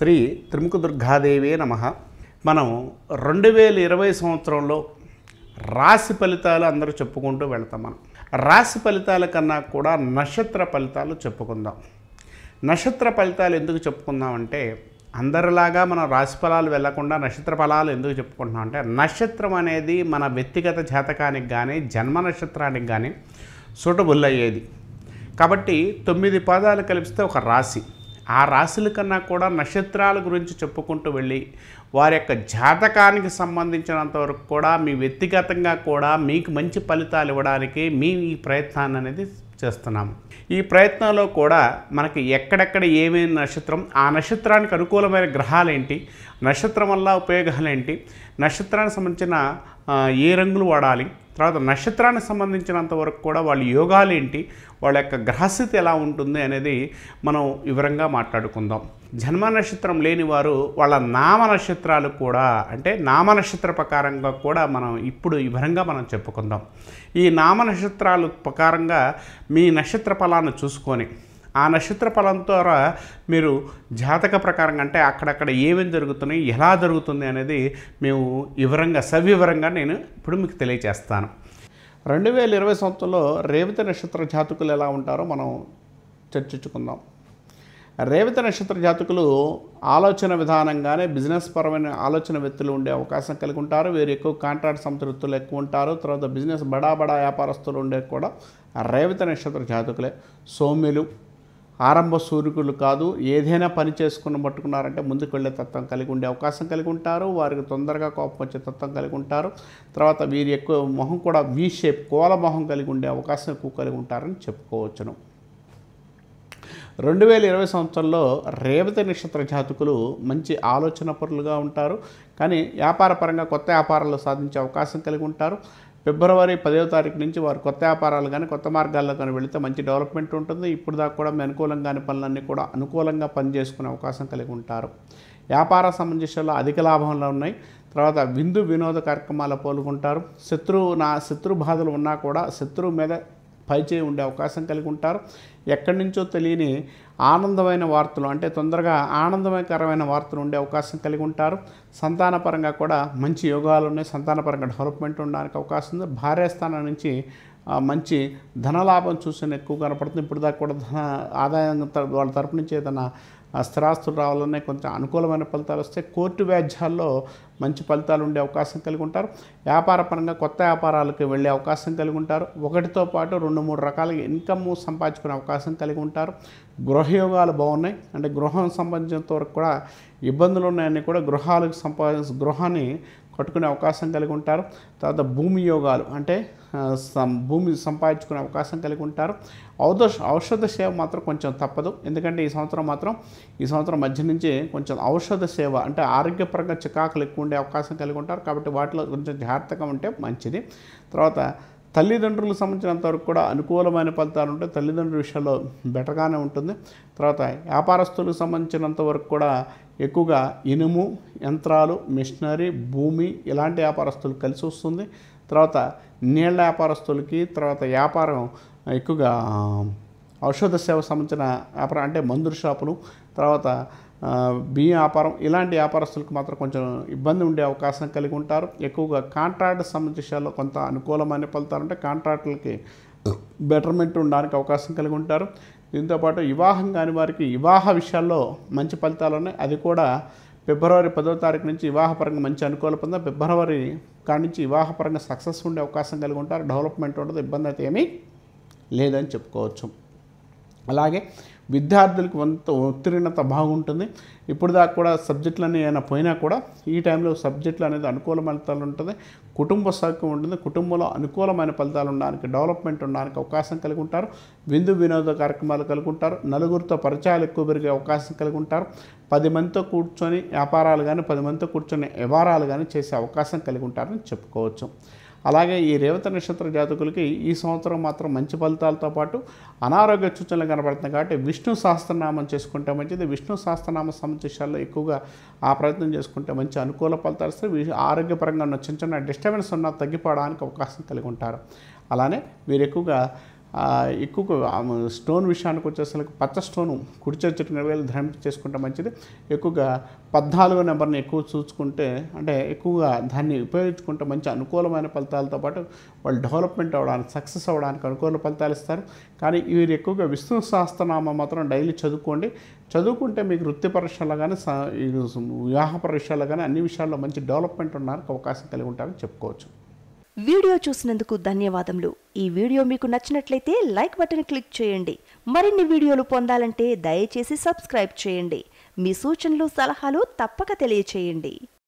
శ్రీ త్రిముఖ దుర్గాదేవే నమ మనం రెండు వేల ఇరవై సంవత్సరంలో రాశి ఫలితాలు అందరూ చెప్పుకుంటూ వెళ్తాం మనం రాశి ఫలితాల కన్నా కూడా నక్షత్ర ఫలితాలు చెప్పుకుందాం నక్షత్ర ఫలితాలు ఎందుకు చెప్పుకుందామంటే అందరిలాగా మనం రాశి ఫలాలు వెళ్లకుండా నక్షత్ర ఫలాలు ఎందుకు చెప్పుకుంటున్నాం అంటే నక్షత్రం అనేది మన వ్యక్తిగత జాతకానికి కానీ జన్మ నక్షత్రానికి కానీ సూటబుల్ అయ్యేది కాబట్టి తొమ్మిది పాదాలు కలిపిస్తే ఒక రాశి ఆ రాశుల కన్నా కూడా నక్షత్రాల గురించి చెప్పుకుంటూ వెళ్ళి వారి యొక్క జాతకానికి సంబంధించినంత వరకు కూడా మీ వ్యక్తిగతంగా కూడా మీకు మంచి ఫలితాలు ఇవ్వడానికి మీ ఈ ప్రయత్నాన్ని అనేది చేస్తున్నాము ఈ ప్రయత్నంలో కూడా మనకి ఎక్కడెక్కడ ఏమేమి నక్షత్రం ఆ నక్షత్రానికి అనుకూలమైన గ్రహాలు ఏంటి నక్షత్రం వల్ల ఉపయోగాలు ఏంటి నక్షత్రానికి సంబంధించిన ఆ, ఏ రంగులు వాడాలి తర్వాత నక్షత్రానికి సంబంధించినంత వరకు కూడా వాళ్ళ యోగాలు ఏంటి వాళ్ళ యొక్క గ్రహస్థితి ఎలా ఉంటుంది అనేది మనం వివరంగా మాట్లాడుకుందాం జన్మ నక్షత్రం లేని వారు వాళ్ళ నామ నక్షత్రాలు కూడా అంటే నామ నక్షత్ర ప్రకారంగా కూడా మనం ఇప్పుడు వివరంగా మనం చెప్పుకుందాం ఈ నామ నక్షత్రాలు ప్రకారంగా మీ నక్షత్ర ఫలాన్ని చూసుకొని ఆ నక్షత్ర ఫలం ద్వారా మీరు జాతక ప్రకారంగా అంటే అక్కడక్కడ ఏమేమి జరుగుతున్నాయి ఎలా జరుగుతుంది అనేది మేము వివరంగా సవివరంగా నేను ఇప్పుడు మీకు తెలియజేస్తాను రెండు వేల ఇరవై సంవత్సరంలో రేవతి నక్షత్ర జాతకులు ఎలా ఉంటారో మనం చర్చించుకుందాం రేవతి నక్షత్ర జాతకులు ఆలోచన విధానంగానే బిజినెస్ పరమైన ఆలోచన వ్యక్తులు ఉండే అవకాశం కలిగి ఉంటారు వీరు ఎక్కువ కాంట్రాక్ట్ సంతృప్తులు ఎక్కువ ఉంటారు తర్వాత బిజినెస్ బడా బడా వ్యాపారస్తులు ఉండే కూడా రేవతి నక్షత్ర జాతకులే సౌమ్యులు ఆరంభ సూర్యుకులు కాదు ఏదైనా పని చేసుకుని పట్టుకున్నారంటే ముందుకు వెళ్ళే తత్వం కలిగి ఉండే అవకాశం కలిగి ఉంటారు వారికి తొందరగా కోపం వచ్చే తత్వం కలిగి ఉంటారు తర్వాత వీరి ఎక్కువ మొహం కూడా వీ షేప్ కోల మొహం కలిగి ఉండే అవకాశం ఎక్కువ కలిగి ఉంటారని చెప్పుకోవచ్చును రెండు వేల ఇరవై సంవత్సరంలో రేవతి నక్షత్ర జాతకులు మంచి ఆలోచన పరులుగా ఉంటారు కానీ వ్యాపార పరంగా కొత్త వ్యాపారాలు సాధించే అవకాశం కలిగి ఉంటారు ఫిబ్రవరి పదవ తారీఖు నుంచి వారు కొత్త వ్యాపారాలు కానీ కొత్త మార్గాల్లో కానీ వెళితే మంచి డెవలప్మెంట్ ఉంటుంది ఇప్పుడు దాకా కూడా మీ అనుకూలంగాని పనులన్నీ కూడా అనుకూలంగా పనిచేసుకునే అవకాశం కలిగి ఉంటారు వ్యాపార సమంజస్యంలో అధిక లాభంలో ఉన్నాయి తర్వాత విందు వినోద కార్యక్రమాలు పాల్గొంటారు శత్రువు నా శత్రు బాధలు ఉన్నా కూడా శత్రువు మీద పైచేయి ఉండే అవకాశం కలిగి ఉంటారు ఎక్కడి నుంచో తెలియని ఆనందమైన వార్తలు అంటే తొందరగా ఆనందకరమైన వార్తలు ఉండే అవకాశం కలిగి ఉంటారు సంతానపరంగా కూడా మంచి యోగాలు ఉన్నాయి సంతానపరంగా డెవలప్మెంట్ ఉండడానికి అవకాశం ఉంది భార్యాస్థానం నుంచి ఆ, మంచి ధనలాభం చూసిన ఎక్కువ కనపడుతుంది ఇప్పుడు దాకా కూడా ధన ఆదాయం త- వాళ్ళ తరపు నుంచి ఏదైనా ఆ, స్థిరాస్తులు రావాలనే కొంచెం అనుకూలమైన ఫలితాలు వస్తాయి కోర్టు వ్యాజ్యాల్లో మంచి ఫలితాలు ఉండే అవకాశం కలిగి ఉంటారు వ్యాపార పరంగా కొత్త వ్యాపారాలకు వెళ్ళే అవకాశం కలిగి ఉంటారు ఒకటితో పాటు రెండు మూడు రకాల ఇన్కమ్ సంపాదించుకునే అవకాశం కలిగి ఉంటారు గృహయోగాలు బాగున్నాయి అంటే గృహం సంబంధించినంత వరకు కూడా ఇబ్బందులు ఉన్నాయని కూడా గృహాలకు సంపాదించ గృహాన్ని కట్టుకునే అవకాశం కలిగి ఉంటారు తర్వాత భూమి యోగాలు అంటే ఆ, సం- భూమి సంపాదించుకునే అవకాశం కలిగి ఉంటారు ఔషధ ఔషధ సేవ మాత్రం కొంచెం తప్పదు ఎందుకంటే ఈ సంవత్సరం మాత్రం ఈ సంవత్సరం మధ్య నుంచి కొంచెం ఔషధ సేవ అంటే ఆరోగ్యపరంగా చికాకులు ఎక్కువ ఉండే అవకాశం కలిగి ఉంటారు కాబట్టి వాటిలో కొంచెం జాగ్రత్తగా ఉంటే మంచిది తర్వాత తల్లిదండ్రులకు సంబంధించినంత వరకు కూడా అనుకూలమైన ఫలితాలు ఉంటాయి తల్లిదండ్రుల విషయంలో బెటర్గానే ఉంటుంది తర్వాత వ్యాపారస్తులకు సంబంధించినంత వరకు కూడా ఎక్కువగా ఇనుము యంత్రాలు మిషనరీ భూమి ఇలాంటి వ్యాపారస్తులు కలిసి వస్తుంది తర్వాత నీళ్ళ వ్యాపారస్తులకి తర్వాత వ్యాపారం ఎక్కువగా ఔషధ సేవ సంబంధించిన వ్యాపారం అంటే మందుల షాపులు తర్వాత ఆ, బియ్యం వ్యాపారం ఇలాంటి వ్యాపారస్తులకు మాత్రం కొంచెం ఇబ్బంది ఉండే అవకాశం కలిగి ఉంటారు ఎక్కువగా కాంట్రాక్ట్ సంబంధించిన విషయాల్లో కొంత అనుకూలమైన ఫలితాలు ఉంటే కాంట్రాక్టులకి బెటర్మెంట్ ఉండడానికి అవకాశం కలిగి ఉంటారు దీంతోపాటు వివాహం కాని వారికి వివాహ విషయాల్లో మంచి ఫలితాలు ఉన్నాయి అది కూడా ఫిబ్రవరి పదో తారీఖు నుంచి వివాహపరంగా మంచి అనుకూల పొందా ఫిబ్రవరి కాడి నుంచి వివాహపరంగా సక్సెస్ ఉండే అవకాశం కలిగి ఉంటారు డెవలప్మెంట్ ఉండదు ఇబ్బంది అయితే ఏమీ లేదని చెప్పుకోవచ్చు అలాగే విద్యార్థులకు కొంత ఉత్తీర్ణత బాగుంటుంది ఇప్పుడు దాకా కూడా సబ్జెక్టులన్నీ ఏమైనా పోయినా కూడా ఈ టైంలో సబ్జెక్టులు అనేది అనుకూలమైన ఫలితాలు ఉంటుంది కుటుంబ సౌఖ్యం ఉంటుంది కుటుంబంలో అనుకూలమైన ఫలితాలు ఉండడానికి డెవలప్మెంట్ ఉండడానికి అవకాశం కలిగి ఉంటారు విందు వినోద కార్యక్రమాలు కలిగి ఉంటారు నలుగురితో పరిచయాలు ఎక్కువ పెరిగే అవకాశం కలిగి ఉంటారు పది మందితో కూర్చొని వ్యాపారాలు కానీ పది మందితో కూర్చొని వ్యవహారాలు కానీ చేసే అవకాశం కలిగి ఉంటారని చెప్పుకోవచ్చు అలాగే ఈ రేవత నక్షత్ర జాతకులకి ఈ సంవత్సరం మాత్రం మంచి ఫలితాలతో పాటు అనారోగ్య సూచనలు కనబడుతున్నాయి కాబట్టి విష్ణు సహస్రనామం చేసుకుంటే మంచిది విష్ణు సహస్రనామ సంబంధించాల్లో ఎక్కువగా ఆ ప్రయత్నం చేసుకుంటే మంచి అనుకూల ఫలితాలు వస్తాయి వీ- ఆరోగ్యపరంగా ఉన్న చిన్న చిన్న డిస్టర్బెన్స్ ఉన్న తగ్గిపోవడానికి అవకాశం కలిగి ఉంటారు అలానే వీరు ఎక్కువగా ఆ, ఎక్కువ ఆ, స్టోన్ విషయానికి వచ్చేసరికి పచ్చ స్టోన్ కుడి చెట్టు వేలు ధరింప చేసుకుంటే మంచిది ఎక్కువగా పద్నాలుగో నెంబర్ని ఎక్కువ చూసుకుంటే అంటే ఎక్కువగా దాన్ని ఉపయోగించుకుంటే మంచి అనుకూలమైన ఫలితాలతో పాటు వాళ్ళు డెవలప్మెంట్ అవ్వడానికి సక్సెస్ అవ్వడానికి అనుకూల ఫలితాలు ఇస్తారు కానీ వీరు ఎక్కువగా విష్ణు సహస్రనామం మాత్రం డైలీ చదువుకోండి చదువుకుంటే మీకు వృత్తి పరీక్షల్లో కానీ స- ఈ వివాహ పరీక్షల్లో కానీ అన్ని విషయాల్లో మంచి డెవలప్మెంట్ ఉండడానికి అవకాశం కలిగి ఉంటారని చెప్పుకోవచ్చు వీడియో చూసినందుకు ధన్యవాదములు ఈ వీడియో మీకు నచ్చినట్లయితే లైక్ బటన్ క్లిక్ చేయండి మరిన్ని వీడియోలు పొందాలంటే దయచేసి సబ్స్క్రైబ్ చేయండి మీ సూచనలు సలహాలు తప్పక తెలియచేయండి